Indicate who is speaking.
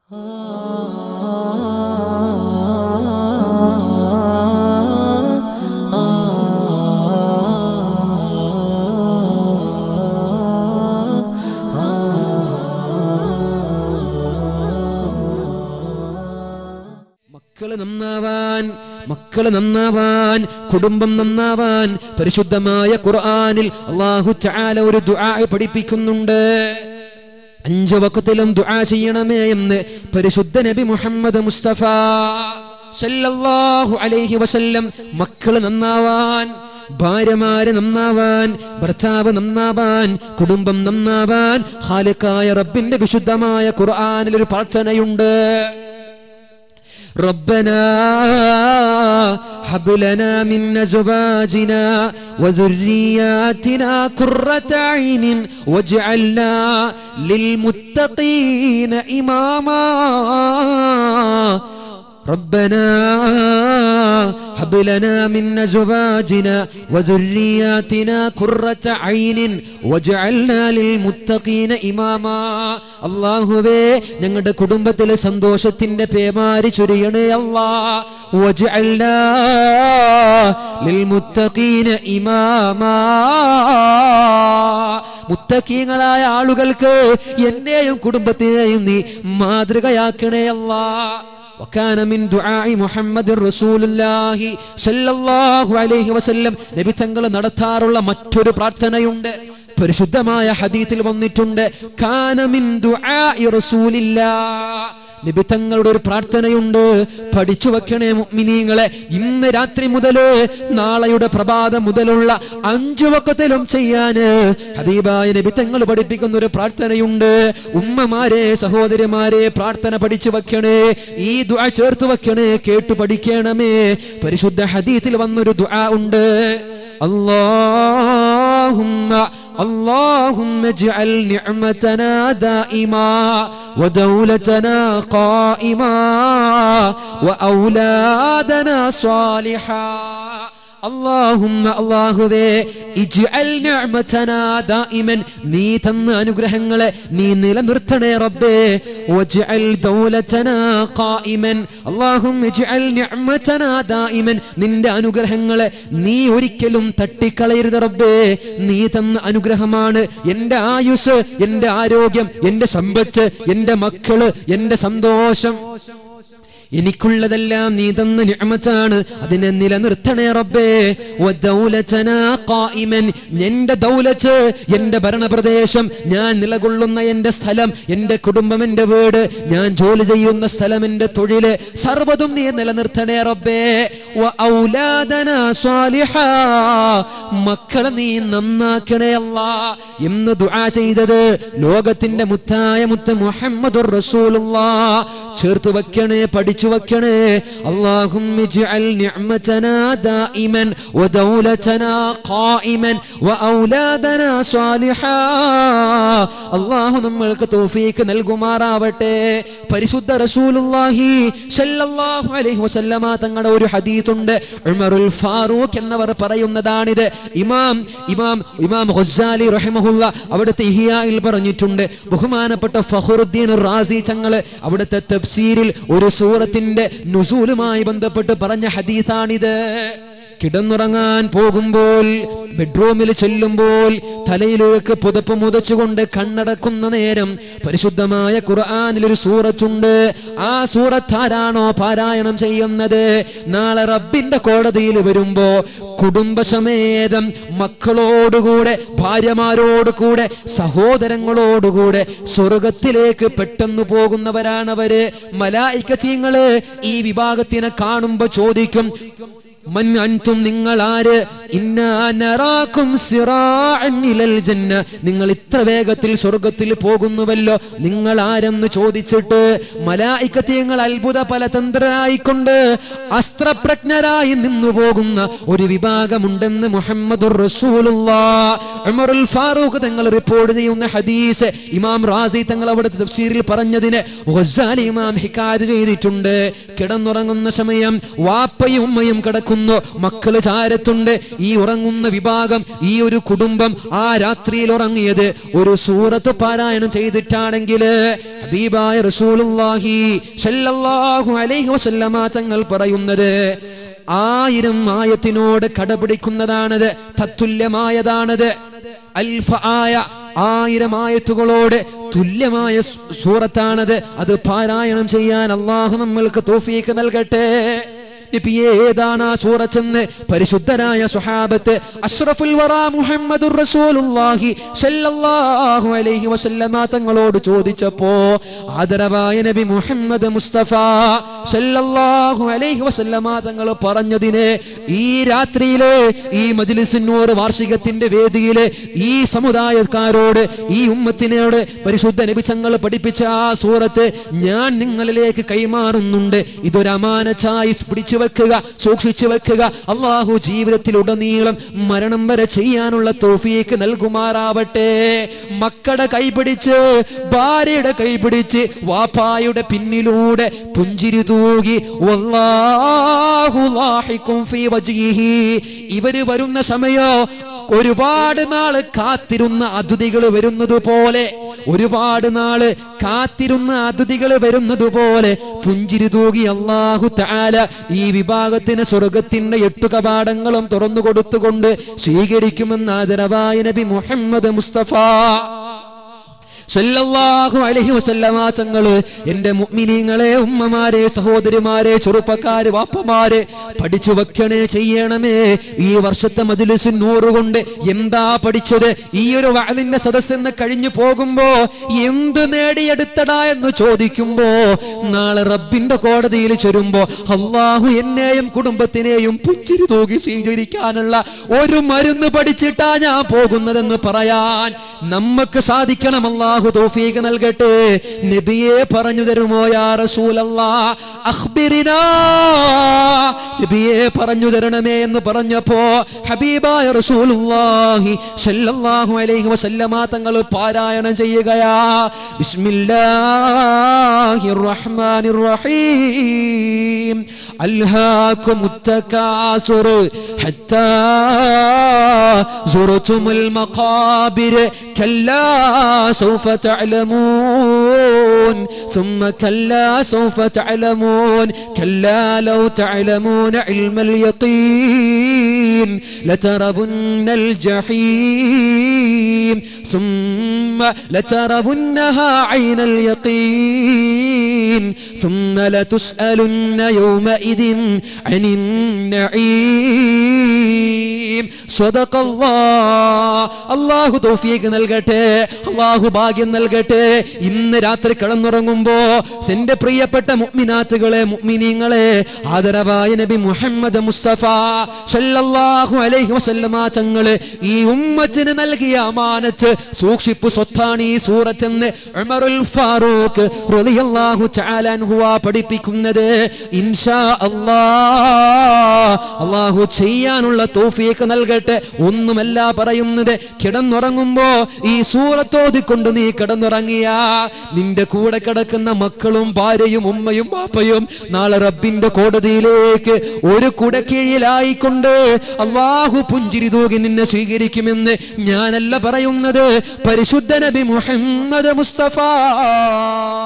Speaker 1: മക്കള് നന്നാവാൻ മക്കള് നന്നാവാൻ കുടുംബം നന്നാവാൻ പരിശുദ്ധമായ ഖുർആനിൽ അള്ളാഹു ചാല ഒരു ദുആ പഠിപ്പിക്കുന്നുണ്ട് അഞ്ചു വക്കത്തിലും ദുആ ചെയ്യണമേ എന്ന് പരിശുദ്ധ നബി മുഹമ്മദ് മുസ്തഫ സല്ലല്ലാഹു അലൈഹി വസല്ലം മക്കള് നന്നാവാൻ ഭാര്യമാര് നന്നാവാൻ ഭർത്താവ് നന്നാവാൻ കുടുംബം നന്നാവാൻ ഖാലിഖായ റബ്ബിന്റെ വിശുദ്ധമായ ഖുർആനിൽ ഒരു പ്രാർത്ഥനയുണ്ട് ربنا هب لنا من أزواجنا وذرياتنا قرة عين واجعلنا للمتقين إماما ربنا هب لنا من أزواجنا وذرياتنا قرة عين واجعلنا للمتقين إماما അള്ളാഹുവേ ഞങ്ങളുടെ കുടുംബത്തിലെ സന്തോഷത്തിന്റെ പേമാരി ചൊരിയണേ അല്ലാ വജഅൽനാ ലിൽമുത്തഖീന ഇമാമാ മുത്തഖീങ്ങളായ ആളുകൾക്ക് എന്നെയും കുടുംബത്തെയും നീ മാതൃകയാക്കണേ അല്ലാ وكان من دعاء محمد رسول الله صلى الله عليه وسلم നബി തങ്ങൾ നടത്താറുള്ള മറ്റൊരു പ്രാർത്ഥനയുണ്ട് പരിശുദ്ധമായ ഹദീത്തിൽ വന്നിട്ടുണ്ട് കാന മിൻ ദുആഇ റസൂലില്ലാ നബി തങ്ങളുടെ ഒരു പ്രാർത്ഥനയുണ്ട് പഠിച്ചു വെക്കണേ മുഅ്മിനീങ്ങളെ ഇന്ന് രാത്രി മുതല് നാളെയുടെ പ്രഭാതം മുതലുള്ള അഞ്ചു വക്കത്തിലും ചെയ്യാന് ഹബീബായ നബി തങ്ങൾ പഠിപ്പിക്കുന്ന ഒരു പ്രാർത്ഥനയുണ്ട് ഉമ്മമാരെ സഹോദരിമാരെ പ്രാർത്ഥന പഠിച്ചു വെക്കണേ ഈ ദുആ ചേർത്ത് വെക്കണേ കേട്ടു പഠിക്കണമേ പരിശുദ്ധ ഹദീത്തിൽ വന്നൊരു ദുആ ഉണ്ട് اللهم اللهم اجعل نعمتنا دائما ودولتنا قائما وأولادنا صالحا اللهم അള്ളാഹുവേ ഇജ്അൽ നിഅമതനാ ദായിമൻ നീ തന്ന അനുഗ്രഹങ്ങളെ നീ നിലനിർത്തണേ റബ്ബേ വജ്അൽ ദൗലതനാ ഖായിമൻ അല്ലാഹുമ്മ ഇജ്അൽ നിഅമതനാ ദായിമൻ നിന്റെ അനുഗ്രഹങ്ങളെ നീ ഒരിക്കലും തട്ടിക്കളയരുത് റബ്ബേ നീ തന്ന അനുഗ്രഹമാണ് എന്റെ ആയുസ് എന്റെ ആരോഗ്യം എന്റെ സമ്പത്ത് എന്റെ മക്കള് എന്റെ സന്തോഷം എനിക്കുള്ളതെല്ലാം നീ തന്ന നിഅമത്താണ് അതിനെ നിലനിർത്തണേ റബ്ബേ വദൗലതനാ ഖായിമൻ എന്റെ ദൗലത്ത് എന്റെ ഭരണപ്രദേശം ഞാൻ നിലകൊള്ളുന്ന എന്റെ സ്ഥലം എന്റെ കുടുംബം എന്റെ വീട് ഞാൻ ജോലി ചെയ്യുന്ന സ്ഥലം എന്റെ തൊഴില് സർവ്വതും നീ നിലനിർത്തണേ റബ്ബേ വഔലാദനാ സ്വാലിഹാ മക്കളെ നീ നന്നാക്കണേ അല്ലാ എന്ന് ദുആ ചെയ്തത് ലോകത്തിന്റെ മുത്തായ മുത്ത് മുഹമ്മദുർ റസൂലുള്ളാഹ് ചേർത്ത് വെക്കണേ പഠിച്ചു വെക്കണേ അല്ലാഹും ഇജ്അൽ നിഅമതനാ ദായിമൻ വദൗലതനാ ഖായിമൻ വഔലാദനാ സ്വാലിഹാ അല്ലാഹു നമ്മൾക്ക് തൗഫീക്ക് നൽകുമാറാവട്ടെ പരിശുദ്ധ റസൂലുള്ളാഹി സല്ലല്ലാഹു അലൈഹി വസല്ലമ തങ്ങളുടെ ഒരു ഹദീസുണ്ട് ഉമറുൽ ഫാറൂഖ് എന്നവർ പറയുന്നതാണിത് ഇമാം ഇമാം ഇമാം ഖസാലി റഹിമഹുല്ല അവിടുത്തെ ഇഹിയായിൽ പറഞ്ഞിട്ടുണ്ട് ബഹുമാനപ്പെട്ട ഫഖറുദ്ദീൻ റാസി തങ്ങള് അവിടുത്തെ തഫ്സീരിൽ ഒരു സൂറത്തിന്റെ നുസൂലുമായി ബന്ധപ്പെട്ട് പറഞ്ഞ ഹദീസാണിത് കിടന്നുറങ്ങാൻ പോകുമ്പോൾ ബെഡ്റൂമിൽ ചെല്ലുമ്പോൾ തലയിലേക്ക് പുതപ്പ് മുതച്ചുകൊണ്ട് കണ്ണടക്കുന്ന നേരം പരിശുദ്ധമായ ഖുർആനിൽ ഒരു സൂറത്തുണ്ട് ആ സൂറത്താരാണോ പാരായണം ചെയ്യുന്നത് നാളെ റബ്ബിന്റെ കോടതിയിൽ വരുമ്പോ കുടുംബസമേതം മക്കളോടുകൂടെ ഭാര്യമാരോട് കൂടെ സഹോദരങ്ങളോടുകൂടെ സ്വർഗത്തിലേക്ക് പെട്ടെന്ന് പോകുന്നവരാണവര് മലായിക്കച്ചീങ്ങള് ഈ വിഭാഗത്തിനെ കാണുമ്പോ ചോദിക്കും മൻ അൻതും നിങ്ങൾ ആര് ഇന്നാ നറാക്കും സിറാഅൻ ഇലൽ ജന്ന നിങ്ങൾ ഇത്ര വേഗത്തിൽ സ്വർഗത്തിൽ പോകുന്നുവല്ലോ നിങ്ങൾ ആരെന്ന് ചോദിച്ചിട്ട് മലായിക്കത്യങ്ങൾ അത്ഭുത പലതന്ത്രരായിക്കൊണ്ട് അസ്ത്രപ്രജ്ഞരായി നിന്നു പോകുന്ന ഒരു വിഭാഗമുണ്ടെന്ന് മുഹമ്മദുർ റസൂലുള്ളാഹ് ഉമറുൽ ഫാറൂഖ് തങ്ങൾ റിപ്പോർട്ട് ചെയ്യുന്ന ഹദീസ് ഇമാം റാസി തങ്ങൾ അവിടുത്തെ തഫ്സീറിൽ പറഞ്ഞതിന് ഗസാലി ഇമാം ഹിക്കായത് ചെയ്തിട്ടുണ്ട് കിടന്നുറങ്ങുന്ന സമയം വാപ്പയും ഉമ്മയും കിടക്കുന്നു കിടക്കുന്നു മക്കള് ചാരത്തുണ്ട് ഈ ഉറങ്ങുന്ന വിഭാഗം ഈ ഒരു കുടുംബം ആ രാത്രിയിൽ ഉറങ്ങിയത് ഒരു സൂറത്ത് പാരായണം ചെയ്തിട്ടാണെങ്കിൽ ഹബീബായ റസൂലുള്ളാഹി സല്ലല്ലാഹു അലൈഹി വസല്ലമ തങ്ങൾ പറയുന്നത് ആയിരം ആയത്തിനോട് കടപിടിക്കുന്നതാണത് തത്തുല്യമായതാണത് അൽഫ ആയ ആയിരം ആയത്തുകളോട് തുല്യമായ സൂ- സൂറത്താണത് അത് പാരായണം ചെയ്യാൻ അള്ളാഹു നമ്മൾക്ക് തോഫീക്ക് നൽകട്ടെ നബിയെ ഏതാണ് ആ സൂറത്തെന്ന് പരിശുദ്ധരായ സുഹാബത്ത് അഷ്റഫുൽ വറ മുഹമ്മദുർ റസൂലുള്ളാഹി സല്ലല്ലാഹു അലൈഹി വസല്ലമ തങ്ങളോട് ചോദിച്ചപ്പോ ആദരവായ നബി മുഹമ്മദ് മുസ്തഫ സല്ലല്ലാഹു അലൈഹി വസല്ലമ തങ്ങൾ പറഞ്ഞതിനെ ഈ രാത്രിയിലെ ഈ മജ്ലിസിനോട് വാർഷികത്തിന്റെ വേദിയിലെ ഈ സമുദായക്കാരോട് ഈ ഉമ്മത്തിനോട് പരിശുദ്ധ നബി തങ്ങൾ പഠിപ്പിച്ച ആ സൂറത്ത് ഞാൻ നിങ്ങളിലേക്ക് കൈമാറുന്നുണ്ട് ഇതൊരു അമാനച്ചായി പിടിച്ചു വെക്കുക സൂക്ഷിച്ചു വെക്കുക അള്ളാഹു ജീവിതത്തിൽ ഉടനീളം മരണം വരെ ചെയ്യാനുള്ള തോഫിയേക്ക് നൽകുമാറാവട്ടെ മക്കളുടെ കൈപിടിച്ച് ഭാര്യയുടെ കൈപിടിച്ച് വാപ്പായുടെ പിന്നിലൂടെ പുഞ്ചിരി തൂകി വല്ലാഹു ലാഹിക്കും ഫീ വജ്ഹിഹി. ഇവര് വരുന്ന സമയോ ഒരുപാട് നാള് കാത്തിരുന്ന അതിഥികൾ വരുന്നത് പോലെ ഒരുപാട് നാള് കാത്തിരുന്ന അതിഥികൾ വരുന്നത് പോലെ പുഞ്ചിരി തൂകി അള്ളാഹു താല ഈ വിഭാഗത്തിന് സ്വർഗത്തിന്റെ എട്ടു കപാടങ്ങളും തുറന്നു കൊടുത്തുകൊണ്ട് സ്വീകരിക്കുമെന്ന് ആദരവായ നബി മുഹമ്മദ് മുസ്തഫ സല്ലല്ലാഹു അലൈഹി വസല്ലമ തങ്ങള് എന്റെ മുഅ്മിനീങ്ങളെ ഉമ്മമാരെ സഹോദരിമാരെ ചെറുപ്പക്കാര് വാപ്പമാരെ പഠിച്ചു വെക്കണേ ചെയ്യണമേ ഈ വർഷത്തെ മജ്ലിസിൻ നൂറുകൊണ്ട് എന്താ പഠിച്ചത് ഈ ഒരു വഅലിന്റെ സദസ്സെന്ന് കഴിഞ്ഞു പോകുമ്പോ എന്ത് നേടിയെടുത്തടാ എന്ന് ചോദിക്കുമ്പോ നാളെ റബ്ബിന്റെ കോടതിയിൽ ചെരുമ്പോ അള്ളാഹു എന്നെയും കുടുംബത്തിനെയും പുഞ്ചിരി തൂകി സ്വീകരിക്കാനുള്ള ഒരു മരുന്ന് പഠിച്ചിട്ടാ ഞാൻ പോകുന്നതെന്ന് പറയാൻ നമുക്ക് സാധിക്കണം അള്ളാഹു തോഫീക്ക് നൽകട്ടെ നബിയെ പറഞ്ഞു തരുമോ യാ റസൂലല്ലാ അഖ്ബിരിനാ നബിയെ പറഞ്ഞു തരണമേ എന്ന് പറഞ്ഞപ്പോ ഹബീബായ റസൂലുള്ളാഹി സല്ലല്ലാഹു അലൈഹി വസല്ലമ തങ്ങൾ പാരായണം ചെയ്യുകയാ ബിസ്മില്ലാഹിർ റഹ്മാനിർ റഹീം അൽഹാകുമുത് തകാസുർ ഹത്താ സുറത്തുമുൽ മഖാബിർ كلا سوف تعلمون ثم كلا سوف تعلمون كلا لو تعلمون علم اليقين لتربن الجحيم ثم لتربنها عين اليقين ثم لتسألن يومئذ عن النعيم صدق الله الله توفيق നൽകട്ടെ അള്ളാഹു ഭാഗ്യം നൽകട്ടെ ഇന്ന് രാത്രി കിടന്നുറങ്ങുമ്പോ എന്റെ പ്രിയപ്പെട്ട മുഅ്മിനാത്തുകളെ മുഅ്മിനീങ്ങളെ ആദരവായ നബി മുഹമ്മദ് മുസ്തഫ സല്ലല്ലാഹു അലൈഹി വസല്ലമ തങ്ങള് ഈ ഉമ്മത്തിന് നൽകിയ അമാനത്ത് സൂക്ഷിപ്പ് സ്വത്താണ് ഈ സൂറത്തെന്ന് ഉമറുൽ ഫാറൂഖ് റളിയല്ലാഹു തആല അൻഹു പഠിപ്പിക്കുന്നത് ഇൻഷാ അല്ലാഹ് അള്ളാഹു ചെയ്യാനുള്ള തൗഫീഖ് നൽകട്ടെ ഒന്നുമല്ല പറയുന്നത് കിടന്നുറങ്ങുമ്പോ ഈ സൂറത്തോതിക്കൊണ്ട് നീ കിടന്നുറങ്ങിയ നിന്റെ കൂടെ കിടക്കുന്ന മക്കളും ഭാര്യയും ഉമ്മയും പാപ്പയും നാളെ റബ്ബിന്റെ കോടതിയിലേക്ക് ഒരു കുടക്കീഴിലായിക്കൊണ്ട് അള്ളാഹു പുഞ്ചിരി തൂകി നിന്നെ സ്വീകരിക്കുമെന്ന് ഞാനല്ല പറയുന്നത് പരിശുദ്ധ നബി മുഹമ്മദ് മുസ്തഫ